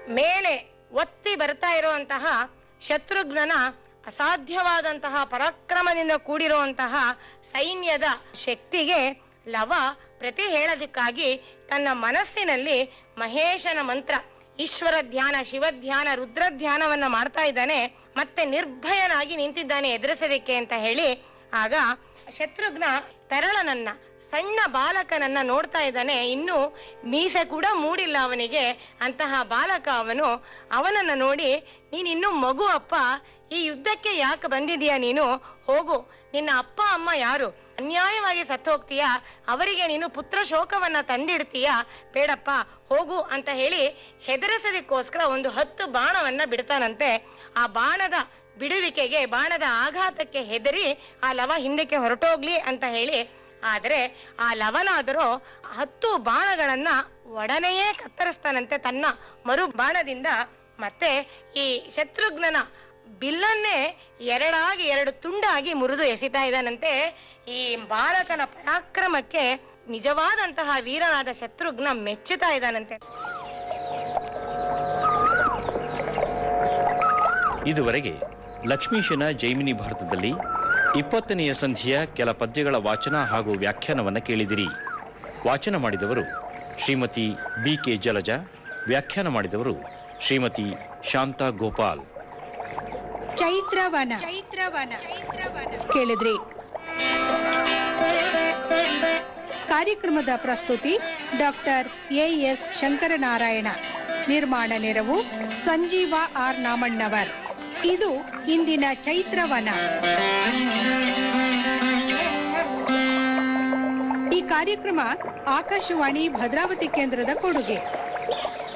ಮೇಲೆ ಒತ್ತಿ ಬರ್ತಾ ಇರುವಂತಹ ಶತ್ರುಘ್ನನ ಅಸಾಧ್ಯವಾದಂತಹ ಪರಾಕ್ರಮದಿಂದ ಕೂಡಿರುವಂತಹ ಸೈನ್ಯದ ಶಕ್ತಿಗೆ ಲವ ಪ್ರತಿ ಹೇಳೋದಕ್ಕಾಗಿ ತನ್ನ ಮನಸ್ಸಿನಲ್ಲಿ ಮಹೇಶನ ಮಂತ್ರ ಈಶ್ವರ ಧ್ಯಾನ ಶಿವ ಧ್ಯಾನ ರುದ್ರ ಧ್ಯಾನವನ್ನ ಮಾಡ್ತಾ ಇದ್ದಾನೆ ಮತ್ತೆ ನಿರ್ಭಯನಾಗಿ ನಿಂತಿದ್ದಾನೆ ಎದುರಿಸೋದಿಕ್ಕೆ ಅಂತ ಹೇಳಿ ಆಗ ಶತ್ರುಘ್ನ ತೆರಳನನ್ನ ಸಣ್ಣ ಬಾಲಕನನ್ನ ನೋಡ್ತಾ ಇದ್ದಾನೆ ಇನ್ನು ಮೀಸೆ ಕೂಡ ಮೂಡಿಲ್ಲ ಅವನಿಗೆ ಅಂತಹ ಬಾಲಕ ಅವನು ಅವನನ್ನ ನೋಡಿ ನೀನ್ ಇನ್ನು ಮಗು ಅಪ್ಪ ಈ ಯುದ್ಧಕ್ಕೆ ಯಾಕೆ ಬಂದಿದೀಯ ನೀನು ಹೋಗು ನಿನ್ನ ಅಪ್ಪ ಅಮ್ಮ ಯಾರು ಅನ್ಯಾಯವಾಗಿ ಸತ್ತು ಹೋಗ್ತೀಯಾ ಅವರಿಗೆ ನೀನು ಪುತ್ರ ಶೋಕವನ್ನ ತಂದಿಡ್ತೀಯ ಬೇಡಪ್ಪ ಹೋಗು ಅಂತ ಹೇಳಿ ಹೆದರಿಸೋದಕ್ಕೋಸ್ಕರ ಒಂದು ಹತ್ತು ಬಾಣವನ್ನ ಬಿಡ್ತಾನಂತೆ ಆ ಬಾಣದ ಬಿಡುವಿಕೆಗೆ ಬಾಣದ ಆಘಾತಕ್ಕೆ ಹೆದರಿ ಆ ಲವ ಹಿಂದಕ್ಕೆ ಹೊರಟೋಗ್ಲಿ ಅಂತ ಹೇಳಿ ಆದ್ರೆ ಆ ಲವನಾದರೂ ಹತ್ತು ಬಾಣಗಳನ್ನ ಒಡನೆಯೇ ಕತ್ತರಿಸ್ತಾನಂತೆ ತನ್ನ ಮರು ಬಾಣದಿಂದ ಮತ್ತೆ ಈ ಶತ್ರುಘ್ನನ ಬಿಲ್ಲನ್ನೇ ಎರಡಾಗಿ ಎರಡು ತುಂಡಾಗಿ ಮುರಿದು ಎಸಿತಾ ಇದ್ದಾನಂತೆ ಈ ಬಾಲಕನ ಪರಾಕ್ರಮಕ್ಕೆ ನಿಜವಾದಂತಹ ವೀರನಾದ ಶತ್ರುಘ್ನ ಮೆಚ್ಚುತ್ತಾ ಇದ್ದಾನಂತೆ ಇದುವರೆಗೆ ಲಕ್ಷ್ಮೀಶನ ಜೈಮಿನಿ ಭಾರತದಲ್ಲಿ ಇಪ್ಪತ್ತನೆಯ ಸಂಧಿಯ ಕೆಲ ಪದ್ಯಗಳ ವಾಚನ ಹಾಗೂ ವ್ಯಾಖ್ಯಾನವನ್ನ ಕೇಳಿದಿರಿ ವಾಚನ ಮಾಡಿದವರು ಶ್ರೀಮತಿ ಬಿ ಕೆ ಜಲಜ ವ್ಯಾಖ್ಯಾನ ಮಾಡಿದವರು ಶ್ರೀಮತಿ ಶಾಂತಾ ಗೋಪಾಲ್ ಚೈತ್ರವನ ಚೈತ್ರವನ ಕೇಳಿದ್ರಿ ಕಾರ್ಯಕ್ರಮದ ಪ್ರಸ್ತುತಿ ಡಾಕ್ಟರ್ ಎ ಎಸ್ ಶಂಕರನಾರಾಯಣ ನಿರ್ಮಾಣ ನೆರವು ಸಂಜೀವ ಆರ್ ನಾಮಣ್ಣವರ್ ಇದು ಇಂದಿನ ಚೈತ್ರವನ ಈ ಕಾರ್ಯಕ್ರಮ ಆಕಾಶವಾಣಿ ಭದ್ರಾವತಿ ಕೇಂದ್ರದ ಕೊಡುಗೆ